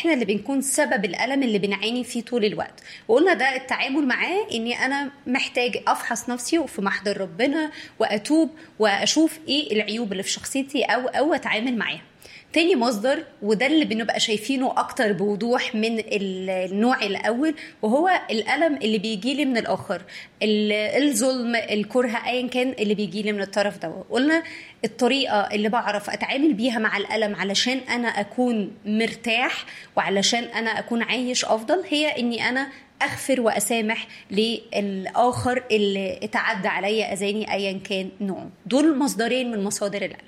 احنا اللي بنكون سبب الالم اللي بنعاني فيه طول الوقت وقلنا ده التعامل معاه اني انا محتاج افحص نفسي وفي محضر ربنا واتوب واشوف ايه العيوب اللي في شخصيتي او او اتعامل معاها تاني مصدر وده اللي بنبقى شايفينه اكتر بوضوح من النوع الاول وهو الالم اللي بيجي لي من الاخر الظلم الكره ايا كان اللي بيجي لي من الطرف ده قلنا الطريقه اللي بعرف اتعامل بيها مع الالم علشان انا اكون مرتاح وعلشان انا اكون عايش افضل هي اني انا اغفر واسامح للاخر اللي اتعدى عليا اذاني ايا كان نوعه دول مصدرين من مصادر الالم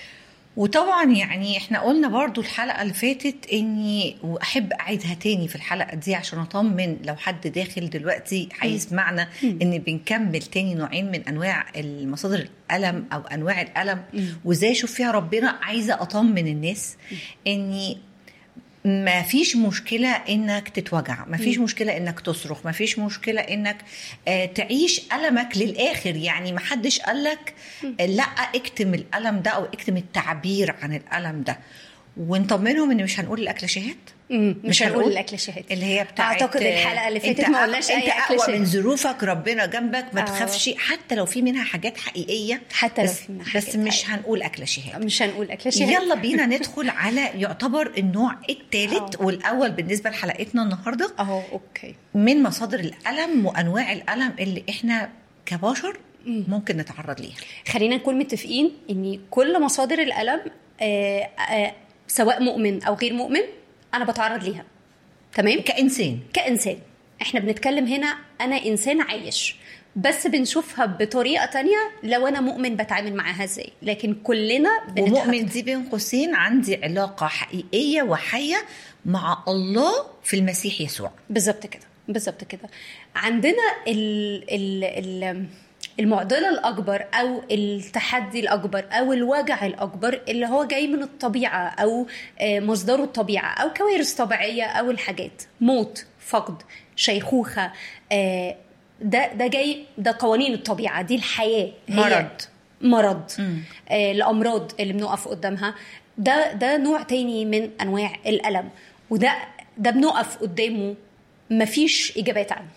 وطبعا يعني احنا قلنا برضو الحلقة اللي فاتت اني واحب اعيدها تاني في الحلقة دي عشان اطمن لو حد داخل دلوقتي هيسمعنا ان بنكمل تاني نوعين من انواع المصادر الالم او انواع الالم وازاي اشوف فيها ربنا عايزة اطمن الناس اني ما فيش مشكلة انك تتوجع ما فيش مشكلة انك تصرخ ما فيش مشكلة انك آه تعيش ألمك للآخر يعني ما حدش قالك آه لا اكتم الألم ده او اكتم التعبير عن الألم ده ونطمنهم ان مش هنقول الاكل شهاد مش, مش هنقول الاكل شهاد اللي هي بتاعت اعتقد الحلقه اللي فاتت ما قلناش انت اي اكل اقوى شهاد من ظروفك ربنا جنبك ما تخافش حتى لو في منها حاجات حقيقيه حتى لو بس, في منها بس حاجات مش حقيقية. هنقول اكل شهاد مش هنقول اكل شهاد يلا بينا ندخل على يعتبر النوع الثالث أه. والاول بالنسبه لحلقتنا النهارده اهو اوكي من مصادر الالم وانواع الالم اللي احنا كبشر ممكن نتعرض ليها خلينا نكون متفقين ان كل مصادر الالم آه آه سواء مؤمن او غير مؤمن انا بتعرض ليها تمام كانسان كانسان احنا بنتكلم هنا انا انسان عايش بس بنشوفها بطريقه تانية لو انا مؤمن بتعامل معاها ازاي لكن كلنا بنتحط- ومؤمن دي بين قوسين عندي علاقه حقيقيه وحيه مع الله في المسيح يسوع بالظبط كده بالظبط كده عندنا ال ال ال المعضله الاكبر او التحدي الاكبر او الوجع الاكبر اللي هو جاي من الطبيعه او آه، مصدره الطبيعه او كوارث طبيعيه او الحاجات موت فقد شيخوخه آه، ده ده جاي ده قوانين الطبيعه دي الحياه هي مرض. مرض آه الامراض اللي بنقف قدامها ده ده نوع تاني من انواع الالم وده ده بنقف قدامه مفيش اجابات عنه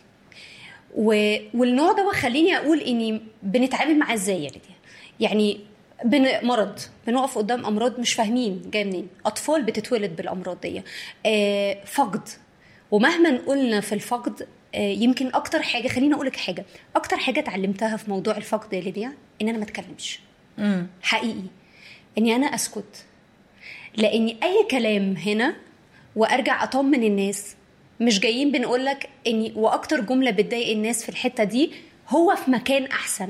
و... والنوع ده خليني اقول اني بنتعامل معاه ازاي يا ليديا يعني بن... مرض بنقف قدام امراض مش فاهمين جايه منين اطفال بتتولد بالامراض دي آه فقد ومهما قلنا في الفقد آه يمكن اكتر حاجه خليني اقول لك حاجه اكتر حاجه اتعلمتها في موضوع الفقد يا ليديا ان انا ما اتكلمش امم حقيقي اني انا اسكت لاني اي كلام هنا وارجع اطمن الناس مش جايين بنقول لك اني واكتر جمله بتضايق الناس في الحته دي هو في مكان احسن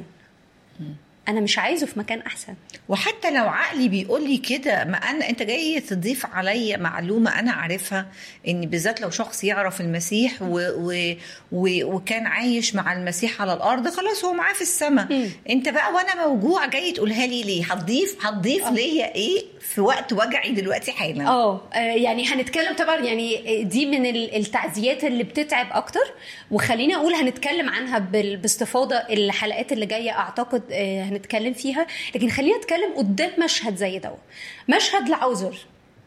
انا مش عايزه في مكان احسن وحتى لو عقلي بيقول لي كده ما انا انت جاي تضيف عليا معلومه انا عارفها ان بالذات لو شخص يعرف المسيح و و و وكان عايش مع المسيح على الارض خلاص هو معاه في السماء انت بقى وانا موجوع جاي تقولها لي ليه هتضيف هتضيف ليا ايه في وقت وجعي دلوقتي حالا اه آه، يعني هنتكلم طبعا يعني دي من ال- التعزيات اللي بتتعب اكتر وخليني اقول هنتكلم عنها بال- باستفاضه الحلقات اللي جايه اعتقد آه، هنتكلم فيها لكن خلينا نتكلم قدام مشهد زي ده مشهد لعوزر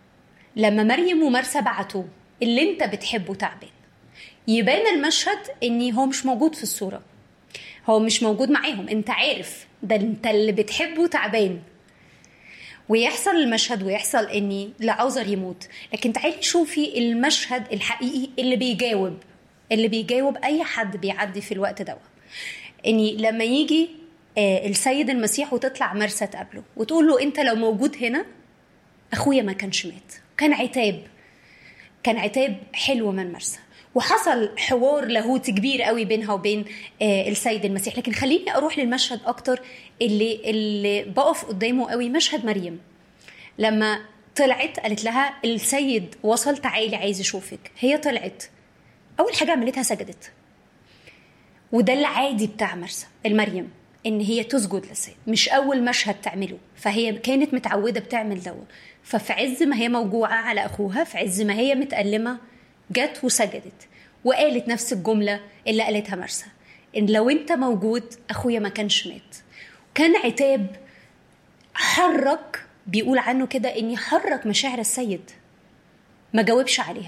لما مريم ومرسى بعتوا اللي انت بتحبه تعبان يبان المشهد ان هو مش موجود في الصوره هو مش موجود معاهم انت عارف ده انت اللي بتحبه تعبان ويحصل المشهد ويحصل اني لعوزر يموت لكن تعالي شوفي المشهد الحقيقي اللي بيجاوب اللي بيجاوب اي حد بيعدي في الوقت ده اني لما يجي آه، السيد المسيح وتطلع مرسى تقابله وتقول له انت لو موجود هنا اخويا ما كانش مات كان عتاب كان عتاب حلو من مرسى وحصل حوار لاهوتي كبير قوي بينها وبين آه، السيد المسيح لكن خليني اروح للمشهد اكتر اللي اللي بقف قدامه قوي مشهد مريم لما طلعت قالت لها السيد وصل تعالي عايز اشوفك هي طلعت اول حاجه عملتها سجدت وده العادي بتاع مرسى المريم ان هي تسجد للسيد مش اول مشهد تعمله فهي كانت متعوده بتعمل ده ففي عز ما هي موجوعه على اخوها في عز ما هي متألمه جت وسجدت وقالت نفس الجمله اللي قالتها مرسى ان لو انت موجود اخويا ما كانش مات كان عتاب حرك بيقول عنه كده اني حرك مشاعر السيد ما جاوبش عليها